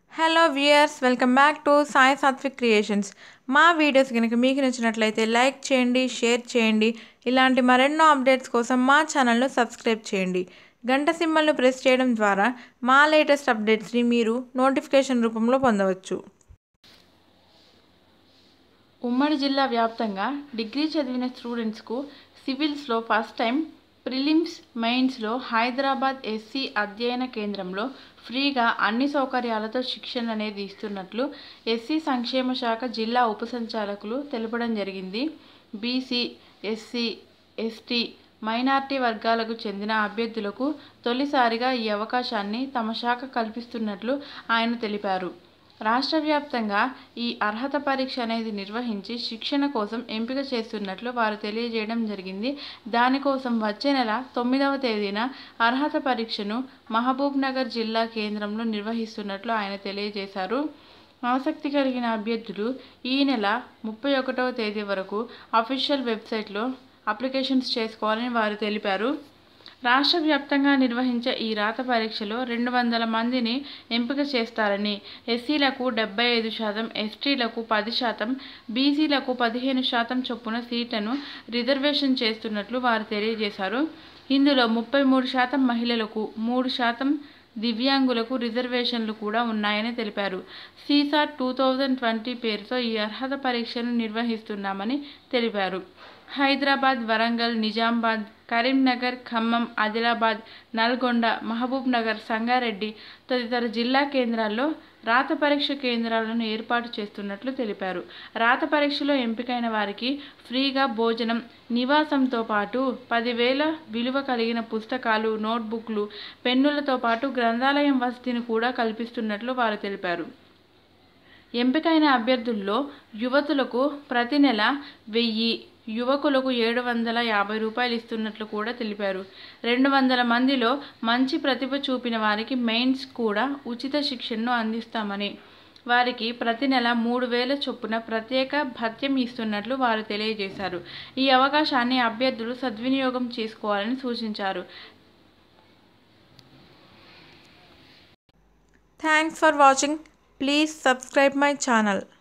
hello viewers welcome back to Sai Sathvik creations మా videos కనుక మీకు నచ్చినట్లయితే లైక్ చేయండి షేర్ చేయండి ఇలాంటి మరెన్నో అప్డేట్స్ కోసం మా ఛానల్ను సబ్స్క్రైబ్ చేయండి గంట సింబల్ను ప్రెస్ చేయడం ద్వారా మా లేటెస్ట్ అప్డేట్స్ని మీరు నోటిఫికేషన్ రూపంలో పొందవచ్చు ఉమ్మడి జిల్లా వ్యాప్తంగా డిగ్రీ చదివిన స్టూడెంట్స్కు సివిల్స్లో ఫస్ట్ టైం ప్రిలిమ్స్ మెయిన్స్లో హైదరాబాద్ ఎస్సీ అధ్యయన కేంద్రంలో ఫ్రీగా అన్ని సౌకర్యాలతో శిక్షణ అనేది ఇస్తున్నట్లు ఎస్సీ సంక్షేమ శాఖ జిల్లా ఉప సంచాలకులు తెలపడం జరిగింది బీసీ ఎస్సీ ఎస్టీ మైనార్టీ వర్గాలకు చెందిన అభ్యర్థులకు తొలిసారిగా ఈ అవకాశాన్ని తమ శాఖ కల్పిస్తున్నట్లు ఆయన తెలిపారు రాష్ట్ర వ్యాప్తంగా ఈ అర్హత పరీక్ష అనేది నిర్వహించి శిక్షణ కోసం ఎంపిక చేస్తున్నట్లు వారు తెలియజేయడం జరిగింది దానికోసం వచ్చే నెల తొమ్మిదవ తేదీన అర్హత పరీక్షను మహబూబ్ నగర్ జిల్లా కేంద్రంలో నిర్వహిస్తున్నట్లు ఆయన తెలియజేశారు ఆసక్తి కలిగిన అభ్యర్థులు ఈ నెల ముప్పై ఒకటవ తేదీ వరకు అఫీషియల్ వెబ్సైట్లో అప్లికేషన్స్ చేసుకోవాలని వారు తెలిపారు రాష్ట్ర వ్యాప్తంగా నిర్వహించే ఈ రాత పరీక్షలో రెండు వందల మందిని ఎంపిక చేస్తారని ఎస్సీలకు డెబ్బై ఐదు శాతం ఎస్టీలకు పది శాతం బీసీలకు పదిహేను శాతం చొప్పున సీట్లను రిజర్వేషన్ చేస్తున్నట్లు వారు తెలియజేశారు ఇందులో ముప్పై మూడు శాతం మహిళలకు మూడు శాతం దివ్యాంగులకు రిజర్వేషన్లు కూడా ఉన్నాయని తెలిపారు సీసాట్ టూ థౌజండ్ ట్వంటీ పేరుతో ఈ అర్హత పరీక్షను నిర్వహిస్తున్నామని తెలిపారు హైదరాబాద్ వరంగల్ నిజామాబాద్ కరీంనగర్ ఖమ్మం ఆదిలాబాద్ నల్గొండ మహబూబ్ నగర్ సంగారెడ్డి తదితర జిల్లా కేంద్రాల్లో రాత పరీక్ష కేంద్రాలను ఏర్పాటు చేస్తున్నట్లు తెలిపారు రాత పరీక్షలో ఎంపికైన వారికి ఫ్రీగా భోజనం నివాసంతో పాటు పదివేల విలువ కలిగిన పుస్తకాలు నోట్బుక్లు పెన్నులతో పాటు గ్రంథాలయం వసతిని కూడా కల్పిస్తున్నట్లు వారు తెలిపారు ఎంపికైన అభ్యర్థుల్లో యువతులకు ప్రతి నెల వెయ్యి యువకులకు ఏడు వందల యాభై రూపాయలు ఇస్తున్నట్లు కూడా తెలిపారు రెండు వందల మందిలో మంచి ప్రతిభ చూపిన వారికి మెయిన్స్ కూడా ఉచిత శిక్షణను అందిస్తామని వారికి ప్రతి నెల మూడు వేల చొప్పున ప్రత్యేక భత్యం ఇస్తున్నట్లు వారు తెలియజేశారు ఈ అవకాశాన్ని అభ్యర్థులు సద్వినియోగం చేసుకోవాలని సూచించారు thanks for watching please subscribe my channel